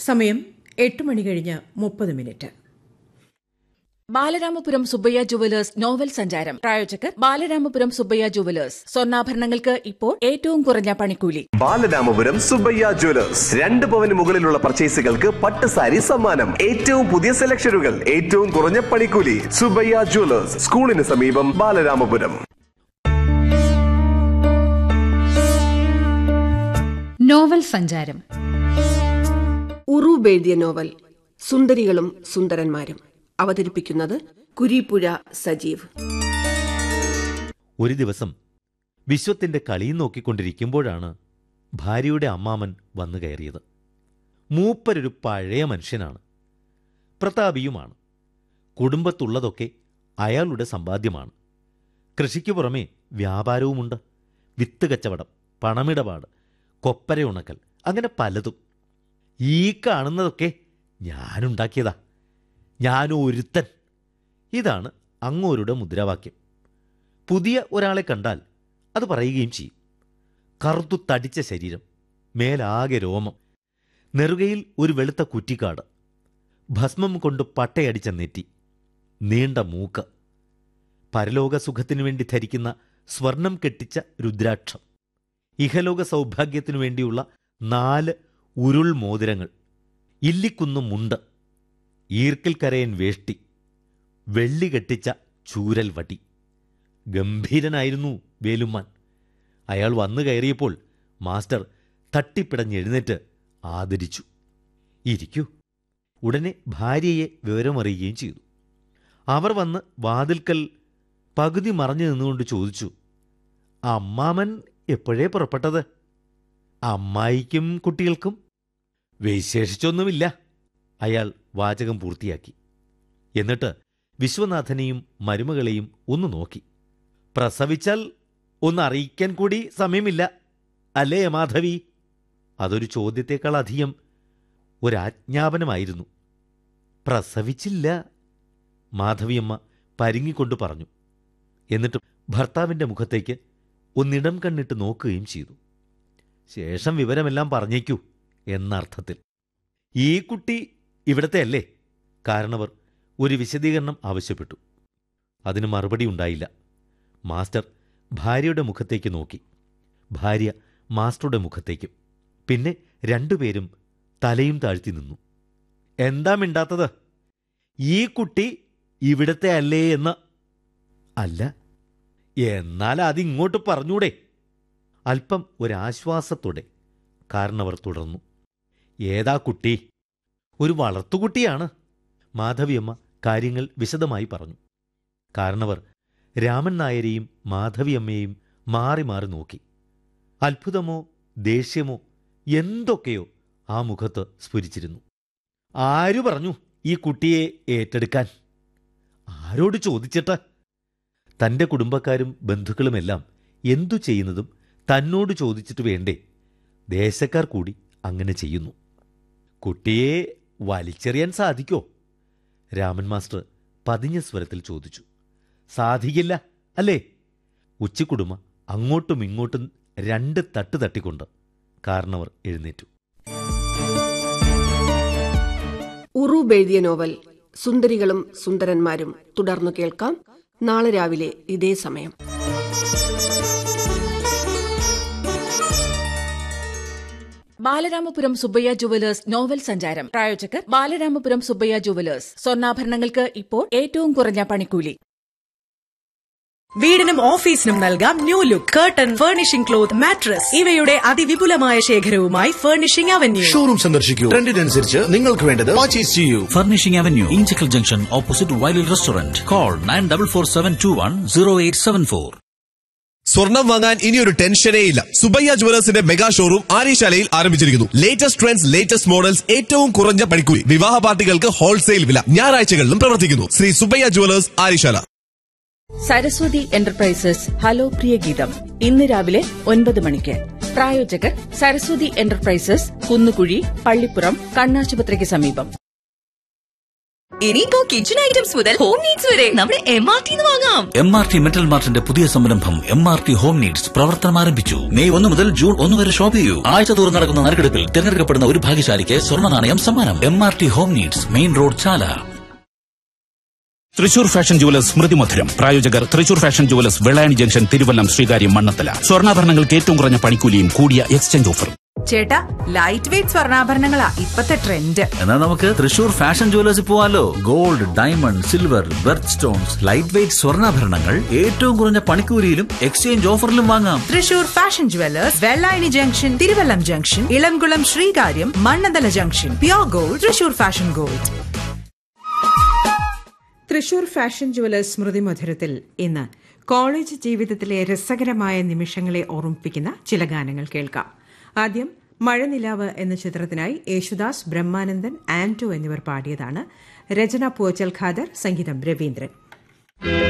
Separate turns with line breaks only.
സമയം എട്ട് മണി കഴിഞ്ഞ് മുപ്പത് minute
Balaramapuram Subbaiah jewellers novel സഞ്ചാരം പ്രായോജകർ ബാലരാമപുരം സുബ്ബയ്യ ജുവലേഴ്സ് സ്വർണ്ണാഭരണങ്ങൾക്ക് ഇപ്പോൾ ഏറ്റവും കുറഞ്ഞ പണിക്കൂലി
ബാലരാമപുരം സുബയ്യ ജ്വല്ലേഴ്സ് രണ്ട് പവന് മുകളിലുള്ള പർച്ചേസുകൾക്ക് പട്ട് സാരി സമ്മാനം ഏറ്റവും പുതിയ സെലക്ഷനുകൾ ഏറ്റവും കുറഞ്ഞ പണിക്കൂലി സുബയ്യ ജ്വല്ലേഴ്സ് സ്കൂളിന് സമീപം ബാലരാമപുരം
നോവൽ സഞ്ചാരം
ഉറൂബ് എഴുതിയ നോവൽ സുന്ദരികളും സുന്ദരന്മാരും അവതരിപ്പിക്കുന്നത് കുരീപ്പുഴ സജീവ്
ഒരു ദിവസം വിശ്വത്തിന്റെ കളിയും നോക്കിക്കൊണ്ടിരിക്കുമ്പോഴാണ് ഭാര്യയുടെ അമ്മാമൻ വന്നു കയറിയത് മൂപ്പരൊരു പഴയ മനുഷ്യനാണ് പ്രതാപിയുമാണ് കുടുംബത്തുള്ളതൊക്കെ അയാളുടെ സമ്പാദ്യമാണ് കൃഷിക്ക് പുറമേ വ്യാപാരവുമുണ്ട് വിത്ത് കച്ചവടം പണമിടപാട് കൊപ്പര ഉണക്കൽ അങ്ങനെ പലതും ഈ കാണുന്നതൊക്കെ ഞാനുണ്ടാക്കിയതാ ഞാനൊരുത്തൻ ഇതാണ് അങ്ങോരുടെ മുദ്രാവാക്യം പുതിയ ഒരാളെ കണ്ടാൽ അത് പറയുകയും ചെയ്യും കറുത്തു തടിച്ച ശരീരം മേലാകെ രോമം നെറുകയിൽ ഒരു വെളുത്ത കുറ്റിക്കാട് ഭസ്മം കൊണ്ട് പട്ടയടിച്ച നെറ്റി നീണ്ട മൂക്ക് പരലോക സുഖത്തിനു വേണ്ടി ധരിക്കുന്ന സ്വർണം കെട്ടിച്ച രുദ്രാക്ഷം ഇഹലോക സൗഭാഗ്യത്തിനു വേണ്ടിയുള്ള നാല് ഉരുൾ മോതിരങ്ങൾ ഇല്ലിക്കുന്ന് മുണ്ട് ഈർക്കിൽ കരയൻ വേഷ്ടി വെള്ളി കെട്ടിച്ച ചൂരൽ വടി ഗംഭീരനായിരുന്നു വേലുമ്മാൻ അയാൾ വന്നു കയറിയപ്പോൾ മാസ്റ്റർ തട്ടിപ്പിടഞ്ഞെഴുന്നേറ്റ് ആദരിച്ചു ഇരിക്കൂ ഉടനെ ഭാര്യയെ വിവരമറിയുകയും ചെയ്തു അവർ വന്ന് വാതിൽക്കൽ പകുതി മറഞ്ഞു നിന്നുകൊണ്ട് ചോദിച്ചു അമ്മാമൻ എപ്പോഴേ പുറപ്പെട്ടത് അമ്മായിക്കും കുട്ടികൾക്കും വിശേഷിച്ചൊന്നുമില്ല അയാൾ വാചകം പൂർത്തിയാക്കി എന്നിട്ട് വിശ്വനാഥനെയും മരുമകളെയും ഒന്ന് നോക്കി പ്രസവിച്ചാൽ ഒന്ന് അറിയിക്കാൻ കൂടി സമയമില്ല അല്ലേ മാധവി അതൊരു ചോദ്യത്തേക്കാൾ അധികം ഒരാജ്ഞാപനമായിരുന്നു പ്രസവിച്ചില്ല മാധവിയമ്മ പരിങ്ങിക്കൊണ്ട് പറഞ്ഞു എന്നിട്ട് ഭർത്താവിൻ്റെ മുഖത്തേക്ക് ഒന്നിടം കണ്ണിട്ട് നോക്കുകയും ചെയ്തു ശേഷം വിവരമെല്ലാം പറഞ്ഞേക്കൂ എന്നർത്ഥത്തിൽ ഈ കുട്ടി ഇവിടത്തെ അല്ലേ കാരണവർ ഒരു വിശദീകരണം ആവശ്യപ്പെട്ടു അതിന് മറുപടി ഉണ്ടായില്ല മാസ്റ്റർ ഭാര്യയുടെ മുഖത്തേക്ക് നോക്കി ഭാര്യ മാസ്റ്ററുടെ മുഖത്തേക്കും പിന്നെ രണ്ടുപേരും തലയും താഴ്ത്തി നിന്നു എന്താ മിണ്ടാത്തത് ഈ കുട്ടി ഇവിടത്തെ അല്ലേ എന്ന് അല്ല എന്നാൽ അതിങ്ങോട്ട് പറഞ്ഞൂടെ അല്പം ഒരാശ്വാസത്തോടെ കാരണവർ തുടർന്നു ഏതാ കുട്ടി ഒരു വളർത്തുകുട്ടിയാണ് മാധവിയമ്മ കാര്യങ്ങൾ വിശദമായി പറഞ്ഞു കാരണവർ രാമൻ നായരെയും മാധവിയമ്മയെയും മാറി മാറി നോക്കി അത്ഭുതമോ ദേഷ്യമോ എന്തൊക്കെയോ ആ മുഖത്ത് സ്ഫുരിച്ചിരുന്നു ആരു പറഞ്ഞു ഈ കുട്ടിയെ ഏറ്റെടുക്കാൻ ആരോട് ചോദിച്ചിട്ട് തന്റെ കുടുംബക്കാരും ബന്ധുക്കളുമെല്ലാം എന്തു ചെയ്യുന്നതും തന്നോട് ചോദിച്ചിട്ട് വേണ്ടേ ദേശക്കാർ കൂടി അങ്ങനെ ചെയ്യുന്നു കുട്ടിയെ വലിച്ചെറിയാൻ സാധിക്കോ രാമൻ മാസ്റ്റർ പതിഞ്ഞ സ്വരത്തിൽ ചോദിച്ചു സാധിക്കില്ല അല്ലേ ഉച്ചക്കുടുമ അങ്ങോട്ടും ഇങ്ങോട്ടും രണ്ട് തട്ട് തട്ടിക്കൊണ്ട് കാരണവർ എഴുന്നേറ്റു
ഉറൂബ് എഴുതിയ നോവൽ സുന്ദരികളും സുന്ദരന്മാരും തുടർന്നു കേൾക്കാം നാളെ രാവിലെ ഇതേ സമയം
ബാലരാമപുരം സുബ്ബയ്യ ജുവലേഴ്സ് നോവൽ സഞ്ചാരം പ്രായോജകർ ബാലരാമപുരം സുബ്ബയ്യ ജുവലേഴ്സ് സ്വർണ്ണാഭരണങ്ങൾക്ക് ഇപ്പോൾ ഏറ്റവും കുറഞ്ഞ പണിക്കൂലി
വീടിനും ഓഫീസിനും നൽകാം new look curtain furnishing cloth mattress ഇവയുടെ അതിവിപുലമായ ശേഖരവുമായി ഫർണിഷിംഗ് അവന്യൂ
ഷോറൂം സന്ദർശിക്കൂ ട്രെൻഡിനനുസരിച്ച് നിങ്ങൾക്ക് വേണ്ടത് പർച്ചേസ് ചെയ്യൂ
Furnishing Avenue, Inchicle Junction, opposite Wiley Restaurant. Call 9447210874.
സ്വർണം വാങ്ങാൻ ഇനിയൊരു ടെൻഷനേ ഇല്ല സുബയ്യ ജുവലേഴ്സിന്റെ മെഗാ ഷോറൂം ആര്യശാലയിൽ ആരംഭിച്ചിരിക്കുന്നു ലേറ്റസ്റ്റ് ട്രെൻഡ്സ് ലേറ്റസ്റ്റ് മോഡൽസ് ഏറ്റവും കുറഞ്ഞ പണിക്കൂലി വിവാഹ പാർട്ടികൾക്ക് ഹോൾസെയിൽ വില ഞായറാഴ്ചകളിലും പ്രവർത്തിക്കുന്നു Sree Subbaiah jewellers Aryasala
Saraswathi enterprises hello പ്രിയ ഗീതം ഇന്ന് രാവിലെ ഒൻപത് മണിക്ക് പ്രായോജകർ സരസ്വതി എന്റർപ്രൈസസ് കുന്നുകുഴി പള്ളിപ്പുറം കണ്ണാശുപത്രിക്ക് സമീപം
ഇനിയിപ്പോ കിച്ചൺ ഐറ്റംസ് മുതൽ ഹോം നീഡ്സ് വരെ നമ്മുടെ എം ആർ ടി വാങ്ങാം
എം ആർ ടി മെറ്റൽ മാർട്ടിന്റെ പുതിയ സംരംഭം M R T home needs പ്രവർത്തനം ആരംഭിച്ചു മെയ് ഒന്ന് മുതൽ ജൂൺ ഒന്ന് വരെ ഷോപ്പ് ചെയ്യൂ ആഴ്ച തോറും നടക്കുന്ന നറുക്കെടുപ്പിൽ തിരഞ്ഞെടുക്കപ്പെടുന്ന ഒരു ഭാഗ്യശാലിക്ക് സ്വർണ്ണ നാണയം സമ്മാനം M R T home needs main road Chala
Thrissur fashion jewellers സ്മൃതി മധുരം പ്രായോജകർ Thrissur fashion jewellers Vellayani junction Thiruvallam Sreekaryam Mannanthala സ്വർണ്ണാഭരണങ്ങൾക്ക് ഏറ്റവും കുറഞ്ഞ പണിക്കൂലിയും കൂടിയ എക്സ്ചേഞ്ച് ഓഫറും
ചേട്ടാ ലൈറ്റ് വെയിറ്റ് സ്വർണ്ണാഭരണങ്ങളാ ഇപ്പത്തെ ട്രെൻഡ്
എന്നാൽ നമുക്ക് തൃശൂർ ഫാഷൻ ജുവലേഴ്സിൽ പോവാലോ gold diamond silver birthstones light weight സ്വർണ്ണാഭരണങ്ങൾ ഏറ്റവും കുറഞ്ഞ പണിക്കൂലിയിലും എക്സ്ചേഞ്ച് ഓഫറിലും വാങ്ങാം
Thrissur fashion jewellers Vellayani junction Thiruvallam junction Ilamkulam Sreekaryam Mannanthala junction pure gold Thrissur fashion gold
Thrissur fashion jewellers സ്മൃതി മധുരത്തിൽ ഇന്ന് കോളേജ് ജീവിതത്തിലെ രസകരമായ നിമിഷങ്ങളെ ഓർമ്മിപ്പിക്കുന്ന ചില ഗാനങ്ങൾ കേൾക്കാം ആദ്യം മഴനിലാവ് എന്ന ചിത്രത്തിനായി യേശുദാസ് ബ്രഹ്മാനന്ദൻ ആന്റോ എന്നിവർ പാടിയതാണ് രചന പൂവച്ചൽ ഖാദർ സംഗീതം രവീന്ദ്രൻ